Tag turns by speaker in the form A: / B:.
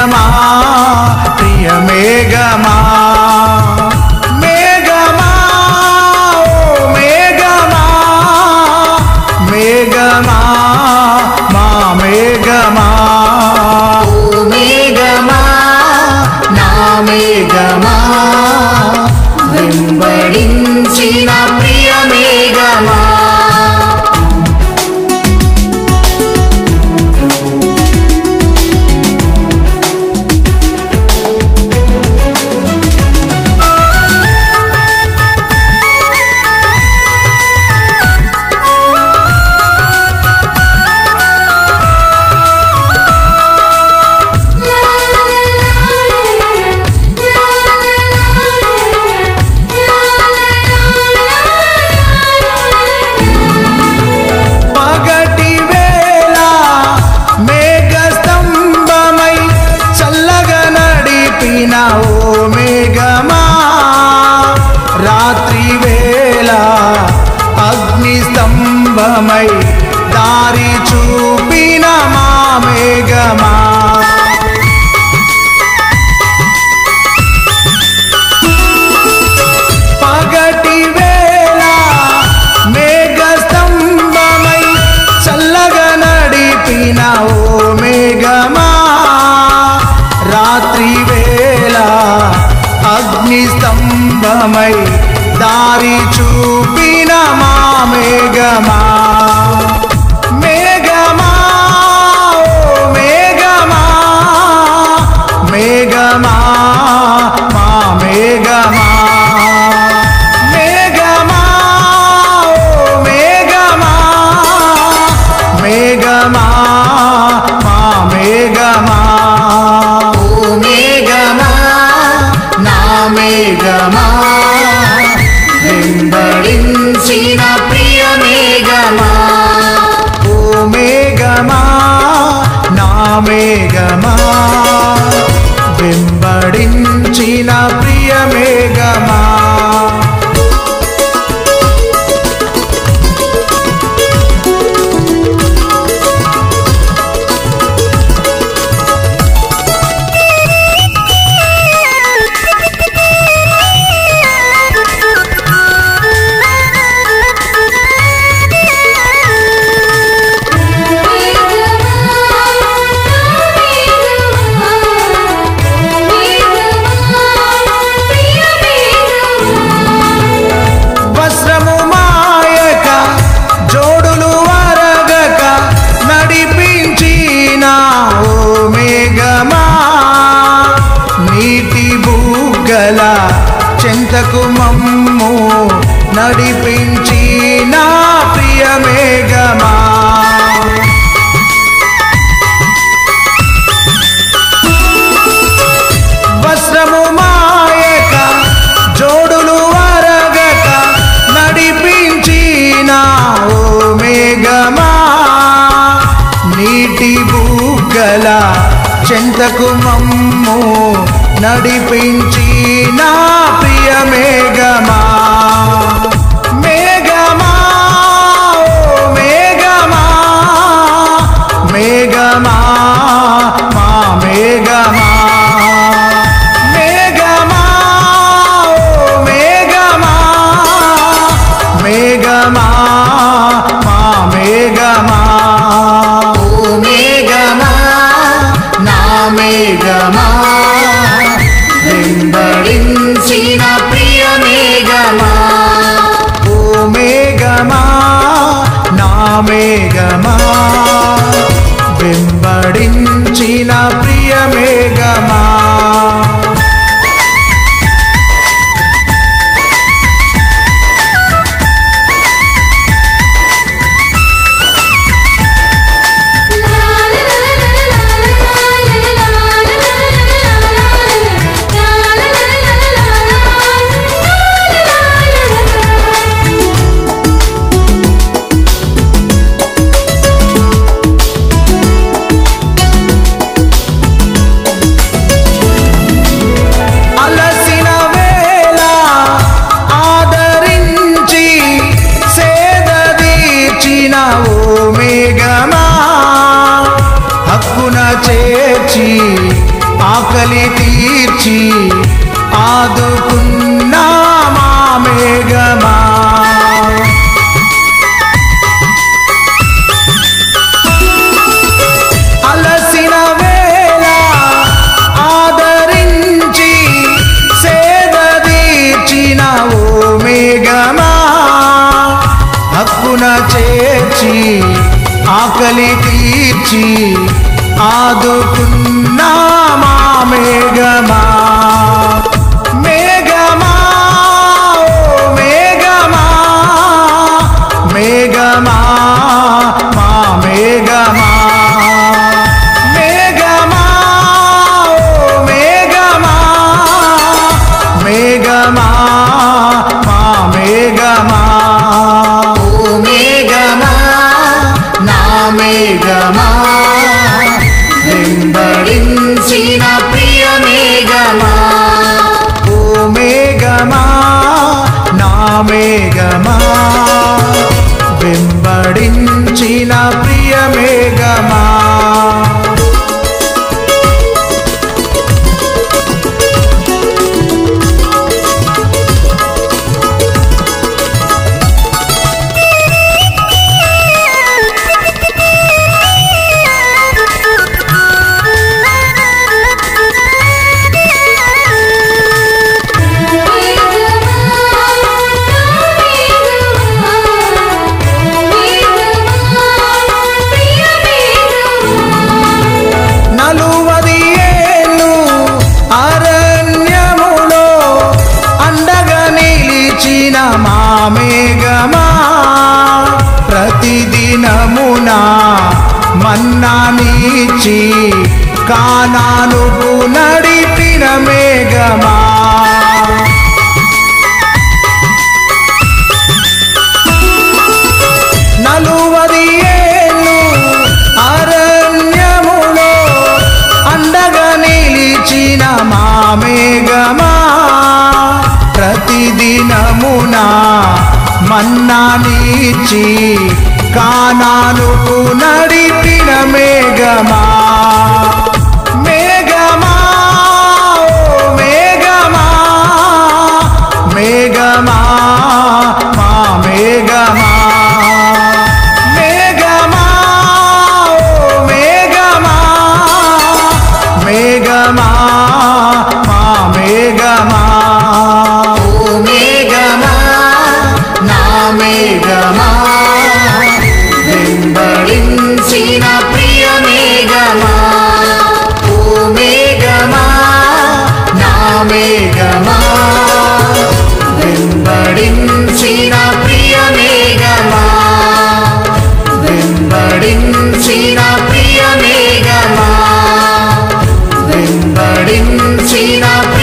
A: మేఘమా ప్రియ మేఘమా మేఘమా ఓ మేఘమా మేఘమా మా మేఘమా
B: ఓ మేఘమా నా మేఘమా వెంబడించిన ప్రియ మేఘమా
A: పగటి వేళ మేఘ స్తంభమై చల్లగా నడిపిన ఓ మేఘమా రాత్రి వేళ అగ్ని స్తంభమై దారి చూపిన మా మేఘమా పగటి వేళ మేఘ స్తంభమై చల్లగా నడిపిన ఓ మేఘమా రాత్రి వేళ అగ్ని స్తంభమై దారి చూపిన మా మేఘమా మేఘమా ఓ మేఘమా మేఘమా మా మేఘమా మేఘమా ఓ మేఘమా మేఘమా మా మేఘమా
B: ఓ మేఘమా నా మేఘమా వెంబడించిన ప్రియ మేఘమా
A: ఓ మేఘమా నా మేఘమా వెంబడించిన ప్రియ మేఘమా వస్త్రము మాయక జోడులు వరగక నడిపించిన ఓ మేఘమా నీటి బుగ్గల చెంతకు మమ్ము నడిపించిన ప్రియ మేఘమా వస్త్రము మాయక జోడులు వరగక నడిపించిన ఓ మేఘమా నీటి బుగ్గల చెంతకు మమ్ము నడిపించిన ప్రియ మేఘమా మేఘమా ఓ మేఘమా మేఘమా మా మేఘమా మేఘమా ఓ మేఘమా మేఘమా మా మేఘమా
B: ఓ మేఘమా నా మేఘమా వెంబడించిన ప్రియ మేఘమా
A: ఓ మేఘమా నా మేఘమా వెంబడించిన ప్రియ మేఘమా
B: ఓ
A: ఆకలి తీర్చి ఆదుకున్నా మా మేఘమా అలసిన వేళ ఆదరించి సేద తీర్చిన ఓ మేఘమా హక్కున చేర్చి ఆకలి తీర్చి ఆదుకున్నా మా మేఘమా మేఘమా ఓ మేఘమా మేఘమా మా మేఘమా మేఘమా ఓ మేఘమా మేఘమా మా మేఘమా
B: ఓ మేఘమా నా మేఘమా వెంబడించిన ప్రియ మేఘమా
A: ఓ మేఘమా నా మేఘమా వెంబడించిన ప్రియ మేఘమా నలువది ఏళ్ళు అరణ్యములో అండగా నిలిచిన మా మేఘమా ప్రతిదినమున మన్నానిచ్చి కానానుకు నడిపిన మేఘమా నలువది ఏళ్ళు అరణ్యములో అండగా నిలిచిన మా మేఘమా ప్రతిదినమున మన్నానిచ్చి కానానుకు నడిపిన మేఘమా మేఘమా ఓ మేఘమా మేఘమా మా మేఘమా మేఘమా ఓ మేఘమా మేఘమా మా మేఘమా
B: ఓ మేఘమా నా మేఘమా వెంబడించిన ప్రియ మేఘమా ఓ మేఘమా నా మేఘమా వెంబడించిన ప్రియ మేఘమా వెంబడించిన ప్రియ మేఘమా వెంబడించిన